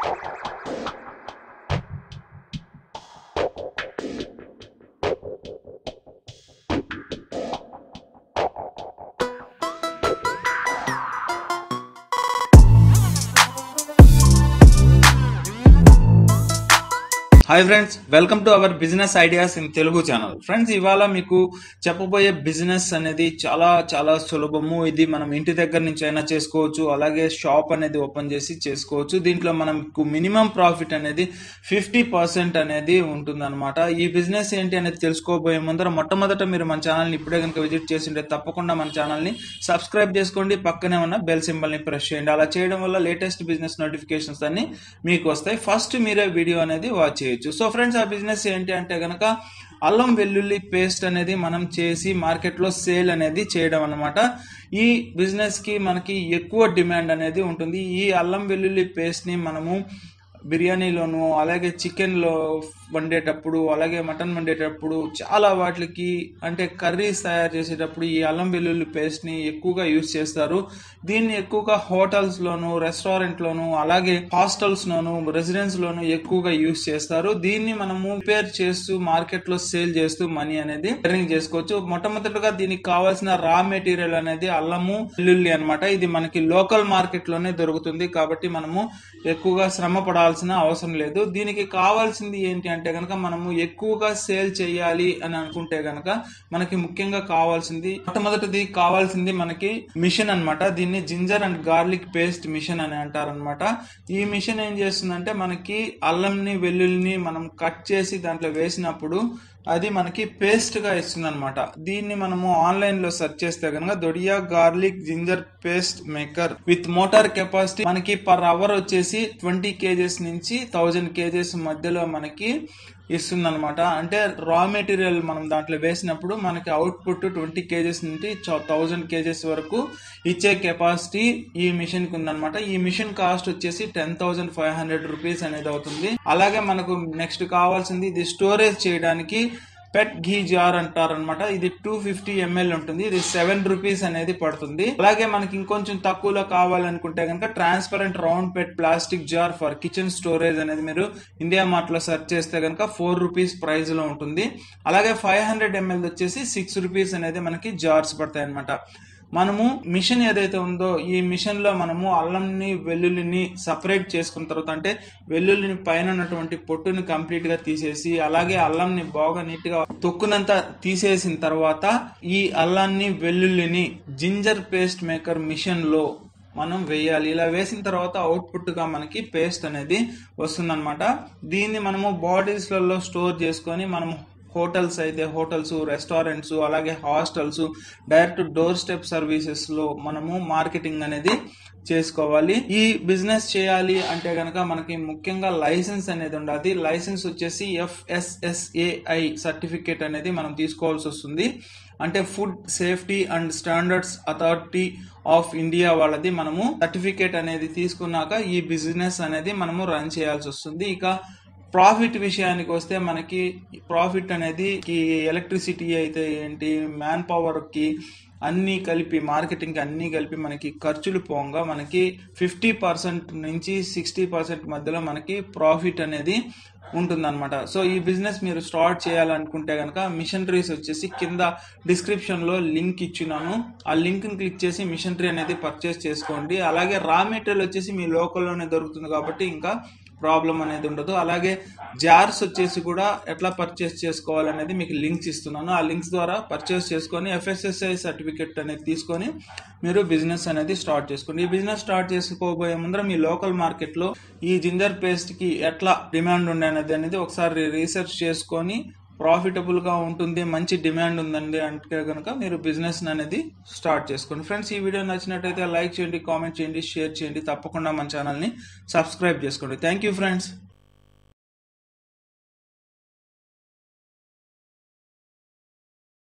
hi friends welcome to our business ideas in Telugu channel friends ఇవాళ మీకు చెప్పబోయే business అనేది చాలా చాలా సులభము ఇది మనం ఇంటి దగ్గర నుంచి అయినా చేసుకోవచ్చు అలాగే షాప్ అనేది ఓపెన్ చేసి చేసుకోవచ్చు దీంట్లో మనకు మినిమం ప్రాఫిట్ అనేది ఫిఫ్టీ పర్సెంట్ అనేది ఉంటుందన్నమాట ఈ బిజినెస్ ఏంటి అనేది తెలుసుకోబోయే ముందర మొట్టమొదట మీరు మన ఛానల్ని ఇప్పుడే కనుక విజిట్ చేసింటే తప్పకుండా మన ఛానల్ని సబ్స్క్రైబ్ చేసుకోండి పక్కనే ఉన్న బెల్ సింబల్ని ప్రెస్ చేయండి అలా చేయడం వల్ల లేటెస్ట్ బిజినెస్ నోటిఫికేషన్స్ అన్ని మీకు వస్తాయి ఫస్ట్ మీరే వీడియో అనేది వాచ్ చేయొచ్చు సో ఫ్రెండ్స్ ఆ బిజినెస్ ఏంటి అంటే గనక అల్లం వెల్లుల్లి పేస్ట్ అనేది మనం చేసి మార్కెట్లో సేల్ అనేది చేయడం అనమాట ఈ బిజినెస్ కి మనకి ఎక్కువ డిమాండ్ అనేది ఉంటుంది ఈ అల్లం వెల్లుల్లి పేస్ట్ ని మనము బిర్యానీలోను అలాగే చికెన్లో వండేటప్పుడు అలాగే మటన్ వండేటప్పుడు చాలా వాటికి అంటే కర్రీస్ తయారు చేసేటప్పుడు ఈ అల్లం వెల్లుల్లి పేస్ట్ని ఎక్కువగా యూస్ చేస్తారు దీన్ని ఎక్కువగా హోటల్స్లోను రెస్టారెంట్లోను అలాగే హాస్టల్స్లోను రెసిడెన్స్లోను ఎక్కువగా యూస్ చేస్తారు దీన్ని మనము ప్రిపేర్ చేస్తూ మార్కెట్లో సేల్ చేస్తూ మనీ అనేది ఎర్నింగ్ చేసుకోవచ్చు మొట్టమొదటిగా దీనికి కావాల్సిన రా మెటీరియల్ అనేది అల్లము వెల్లుల్లి అనమాట ఇది మనకి లోకల్ మార్కెట్లోనే దొరుకుతుంది కాబట్టి మనము ఎక్కువగా శ్రమ పడాల్సిన అవసరం లేదు దీనికి కావాల్సింది ఏంటి అంటే కనుక మనము ఎక్కువగా సేల్ చేయాలి అని అనుకుంటే కనుక మనకి ముఖ్యంగా కావాల్సింది మొట్టమొదటిది కావాల్సింది మనకి మిషన్ అన్నమాట దీన్ని ginger and garlic paste machine అని అంటారనమాట ఈ మిషన్ ఏం చేస్తుందంటే మనకి అల్లంని వెల్లుల్లిని మనం కట్ చేసి దాంట్లో వేసినప్పుడు అది మనకి పేస్ట్ గా ఇస్తుంది అనమాట దీన్ని మనము ఆన్లైన్ లో సెర్చ్ చేస్తే కనుక దొడియా garlic ginger paste maker with motor capacity మనకి పర్ అవర్ వచ్చేసి ట్వంటీ కేజెస్ నుంచి థౌజండ్ కేజెస్ మధ్యలో మనకి ఇస్తుంది అనమాట అంటే రా మెటీరియల్ మనం దాంట్లో వేసినప్పుడు మనకి అవుట్పుట్ ట్వంటీ కేజెస్ నుంచి థౌజండ్ కేజెస్ వరకు ఇచ్చే కెపాసిటీ ఈ మిషన్ కి ఉందన్నమాట ఈ మిషన్ కాస్ట్ వచ్చేసి ten thousand five hundred rupees అనేది అవుతుంది అలాగే మనకు నెక్స్ట్ కావాల్సింది ఇది స్టోరేజ్ చేయడానికి పెట్ ఘీ జార్ అంటారనమాట ఇది టూ ఫిఫ్టీ ఎంఎల్ ఉంటుంది ఇది సెవెన్ రూపీస్ అనేది పడుతుంది అలాగే మనకి ఇంకొంచెం తక్కువలో కావాలనుకుంటే కనుక transparent round pet plastic jar for kitchen storage అనేది మీరు ఇండియా మార్ట్ లో సెర్చ్ చేస్తే కనుక ఫోర్ రూపీస్ ప్రైస్ లో ఉంటుంది అలాగే ఫైవ్ హండ్రెడ్ ఎంఎల్ వచ్చేసి సిక్స్ రూపీస్ అనేది మనకి జార్స్ పడతాయి అనమాట మనము మిషన్ ఏదైతే ఉందో ఈ మిషన్ లో మనము అల్లంని వెల్లుల్లిని సపరేట్ చేసుకున్న తర్వాత అంటే వెల్లుల్లిని పైన ఉన్నటువంటి పొట్టుని కంప్లీట్ గా తీసేసి అలాగే అల్లంని బాగా నీట్ గా తొక్కునంత తీసేసిన తర్వాత ఈ అల్లాన్ని వెల్లుల్లిని జింజర్ పేస్ట్ మేకర్ మిషన్ లో మనం వేయాలి ఇలా వేసిన తర్వాత అవుట్పుట్ గా మనకి పేస్ట్ అనేది వస్తుందన్నమాట దీన్ని మనము బాటిల్స్లలో స్టోర్ చేసుకొని మనము హోటల్స్ అయితే హోటల్స్ రెస్టారెంట్స్ అలాగే hostels direct doorstep services లో మనము మార్కెటింగ్ అనేది చేసుకోవాలి ఈ బిజినెస్ చేయాలి అంటే గనక మనకి ముఖ్యంగా లైసెన్స్ అనేది ఉండాలి లైసెన్స్ వచ్చేసి ఎఫ్ఎస్ఎస్ఏఐ సర్టిఫికేట్ అనేది మనం తీసుకోవాల్సి వస్తుంది అంటే food safety and standards authority of India వాళ్ళది మనము సర్టిఫికేట్ అనేది తీసుకున్నాక ఈ బిజినెస్ అనేది మనము రన్ చేయాల్సి వస్తుంది ఇక ప్రాఫిట్ విషయానికి వస్తే మనకి ప్రాఫిట్ అనేది ఎలక్ట్రిసిటీ అయితే ఏంటి మ్యాన్ పవర్ కి అన్ని కలిపి మార్కెటింగ్ అన్ని కలిపి మనకి ఖర్చులు పోగా మనకి ఫిఫ్టీ పర్సెంట్ నుంచి సిక్స్టీ పర్సెంట్ మధ్యలో మనకి ప్రాఫిట్ అనేది ఉంటుందన్నమాట సో ఈ బిజినెస్ మీరు స్టార్ట్ చేయాలనుకుంటే కనుక మిషనరీస్ వచ్చేసి కింద డిస్క్రిప్షన్ లో లింక్ ఇచ్చినాను ఆ లింక్ క్లిక్ చేసి మిషనరీ అనేది పర్చేస్ చేసుకోండి అలాగే రా మెటీరియల్ వచ్చేసి మీ లోకల్లోనే దొరుకుతుంది కాబట్టి ఇంకా ప్రాబ్లం అనేది ఉండదు అలాగే జార్స్ వచ్చేసి కూడా ఎట్లా పర్చేస్ చేసుకోవాలనేది మీకు లింక్స్ ఇస్తున్నాను ఆ లింక్స్ ద్వారా పర్చేస్ చేసుకొని ఎఫ్ఎస్ఎస్ఐ సర్టిఫికెట్ అనేది తీసుకొని మీరు బిజినెస్ అనేది స్టార్ట్ చేసుకోండి ఈ బిజినెస్ స్టార్ట్ చేసుకోబోయే ముందర మీ లోకల్ మార్కెట్లో ఈ జింజర్ పేస్ట్ కి ఎట్లా డిమాండ్ ఉండే అనేది అనేది ఒకసారి రీసెర్చ్ చేసుకొని ప్రాఫిటబుల్ గా ఉంటుంది మంచి డిమాండ్ ఉందండి అంటే కనుక మీరు బిజినెస్ అనేది స్టార్ట్ చేసుకోండి ఫ్రెండ్స్ ఈ వీడియో నచ్చినట్టయితే లైక్ చేయండి కామెంట్ చేయండి షేర్ చేయండి తప్పకుండా మన ఛానల్ని సబ్స్క్రైబ్ చేసుకోండి థ్యాంక్ యూ ఫ్రెండ్స్